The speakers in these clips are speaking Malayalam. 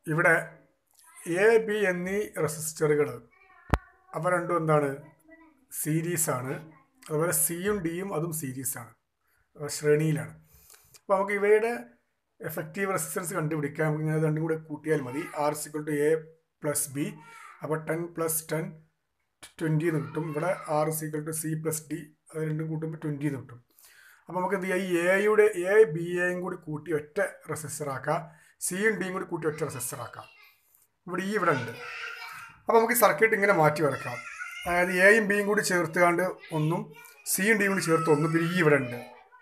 ഇവിടെ എ ബി എന്നീ റെസിസ്റ്ററുകൾ അവ രണ്ടും എന്താണ് സീരീസാണ് അതുപോലെ സിയും ഡിയും അതും സീരീസാണ് ശ്രേണിയിലാണ് അപ്പോൾ നമുക്ക് ഇവയുടെ എഫക്റ്റീവ് റെസിസ്റ്റൻസ് കണ്ടുപിടിക്കാൻ നമുക്ക് ഇങ്ങനെ രണ്ടും കൂടെ കൂട്ടിയാൽ മതി R equal to A plus B അപ്പോൾ ടെൻ പ്ലസ് ടെൻ ട്വൻറ്റി എന്ന് കിട്ടും ഇവിടെ R equal to C plus D അത് രണ്ടും കൂട്ടുമ്പോൾ ട്വൻറ്റി എന്ന് കിട്ടും അപ്പോൾ നമുക്ക് എന്ത് ചെയ്യാം ഈ എയുടെ എ ബി എയും കൂടി കൂട്ടി ഒറ്റ റെസിസ്റ്റർ ആക്കാം സിയും ഡിയും കൂടി കൂട്ടി ഒറ്റ റെസിസ്റ്റർ ആക്കാം ഇവിടെ ഈ ഇവിടെ ഉണ്ട് അപ്പോൾ നമുക്ക് സർക്യൂട്ട് ഇങ്ങനെ മാറ്റി വരക്കാം അതായത് എയും ബിയും കൂടി ചേർത്തുകൊണ്ട് ഒന്നും സിയും ഡിയും കൂടി ചേർത്ത് ഒന്നും പിന്നെ ഈ ഇവിടെ ഉണ്ട്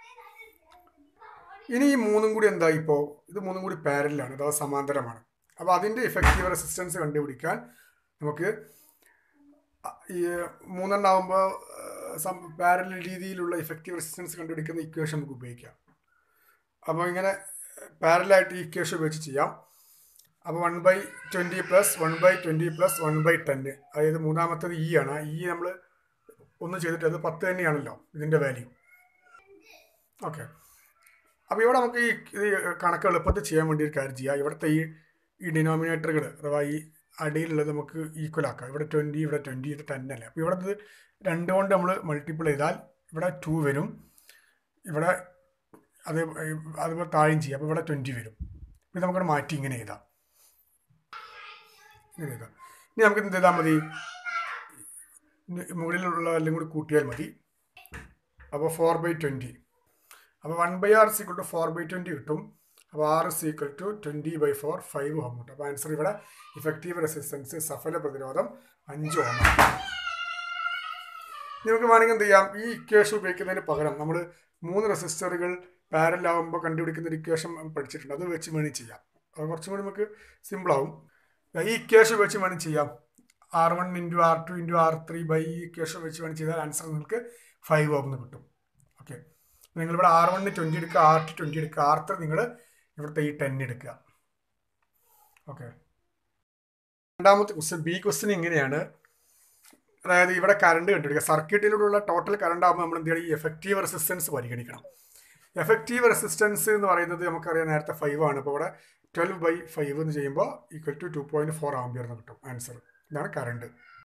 ഇനി ഈ മൂന്നും കൂടി എന്താ ഇപ്പോൾ ഇത് മൂന്നും കൂടി പാരലാണ് അഥവാ സമാന്തരമാണ് അപ്പോൾ അതിൻ്റെ ഇഫക്റ്റീവ് റെസിസ്റ്റൻസ് കണ്ടുപിടിക്കാൻ നമുക്ക് ഈ മൂന്നെണ്ണാവുമ്പോൾ പാരൽ രീതിയിലുള്ള ഇഫക്റ്റീവ് റെസിസ്റ്റൻസ് കണ്ടുപിടിക്കുന്ന ഇക്വേഷൻ നമുക്ക് ഉപയോഗിക്കാം അപ്പോൾ ഇങ്ങനെ പാരലായിട്ട് ഈ ഇക്വേഷൻ ഉപയോഗിച്ച് ചെയ്യാം അപ്പോൾ one by twenty plus one by twenty plus one by ടെന്ന് അതായത് മൂന്നാമത്തത് ഇ ആണ് ഇ നമ്മൾ ഒന്ന് ചെയ്തിട്ട് അത് പത്ത് തന്നെയാണല്ലോ ഇതിൻ്റെ വാല്യൂ ഓക്കെ അപ്പോൾ ഇവിടെ നമുക്ക് ഈ ഇത് കണക്ക് എളുപ്പത്തിൽ ചെയ്യാൻ വേണ്ടി ഒരു കാര്യം ചെയ്യാം ഇവിടുത്തെ ഈ ഈ ഡിനോമിനേറ്ററുകൾ അഥവാ ഈ അടിയിലുള്ളത് നമുക്ക് ഈക്വൽ ആക്കാം ഇവിടെ ട്വൻറ്റി ഇവിടെ ട്വൻറ്റി ഇത് ടെൻ അല്ലേ അപ്പോൾ ഇവിടെ ഇത് രണ്ട് കൊണ്ട് നമ്മൾ മൾട്ടിപ്പിൾ ചെയ്താൽ ഇവിടെ ടു വരും ഇവിടെ അത് അതുപോലെ താഴെയും ചെയ്യാം അപ്പോൾ ഇവിടെ ട്വൻറ്റി വരും ഇത് നമുക്കത് മാറ്റി ഇങ്ങനെ എഴുതാം ഇങ്ങനെ എഴുതാം ഇനി നമുക്ക് എന്ത് ചെയ്താൽ മതി മുകളിലുള്ള എല്ലാം കൂടി കൂട്ടിയാൽ മതി അപ്പോൾ ഫോർ ബൈ ട്വൻറ്റി അപ്പോൾ one by R equal to four by twenty കിട്ടും അപ്പോൾ R equal to twenty by four five ohm കിട്ടും അപ്പോൾ ആൻസർ ഇവിടെ ഇഫക്റ്റീവ് റെസിസ്റ്റൻസ് സഫല പ്രതിരോധം അഞ്ച് ഓം നമുക്ക് വേണമെങ്കിൽ എന്ത് ചെയ്യാം ഈ ഇക്വേഷൻ ഉപയോഗിക്കുന്നതിന് പകരം നമ്മൾ മൂന്ന് റെസിസ്റ്ററുകൾ പാരലാവുമ്പോൾ കണ്ടുപിടിക്കുന്ന ഒരു ഇക്വേഷൻ പഠിച്ചിട്ടുണ്ട് അത് വെച്ച് വേണമെങ്കിൽ ചെയ്യാം അത് കുറച്ചും കൂടി നമുക്ക് സിമ്പിളാവും ഈ ഇക്വേഷൻ വെച്ച് വേണമെങ്കിൽ ചെയ്യാം R one into R two into R three by ഈ ഇക്വേഷൻ വെച്ച് വേണം ചെയ്താൽ ആൻസർ നിങ്ങൾക്ക് ഫൈവ് ഓം എന്ന് കിട്ടും ഓക്കെ നിങ്ങളിവിടെ ആർ വണ്ണിന് ട്വൻറ്റി എടുക്കുക ആർ ടു ട്വൻറ്റി എടുക്കുക ആർ ത്രീ നിങ്ങൾ ഇവിടുത്തെ ഈ ടെൻ എടുക്കുക ഓക്കെ രണ്ടാമത്തെ ക്വസ്റ്റ്യൻ ബി ക്വസ്റ്റ്യൻ ഇങ്ങനെയാണ് അതായത് ഇവിടെ കറണ്ട് കണ്ടുപിടിക്കുക സർക്യൂട്ടിലൂടെയുള്ള ടോട്ടൽ കറണ്ട് ആകുമ്പോൾ നമ്മൾ എന്ത് ചെയ്യണം ഈ എഫക്റ്റീവ് റെസിസ്റ്റൻസ് പരിഗണിക്കണം എഫക്റ്റീവ് റെസിസ്റ്റൻസ് എന്ന് പറയുന്നത് നമുക്കറിയാം നേരത്തെ ഫൈവ് ആണ് അപ്പോൾ ഇവിടെ ട്വൽവ് ബൈ ഫൈവ് എന്ന് ചെയ്യുമ്പോൾ equal to two point four ampere എന്ന് കിട്ടും ആൻസർ ഇതാണ് കറണ്ട്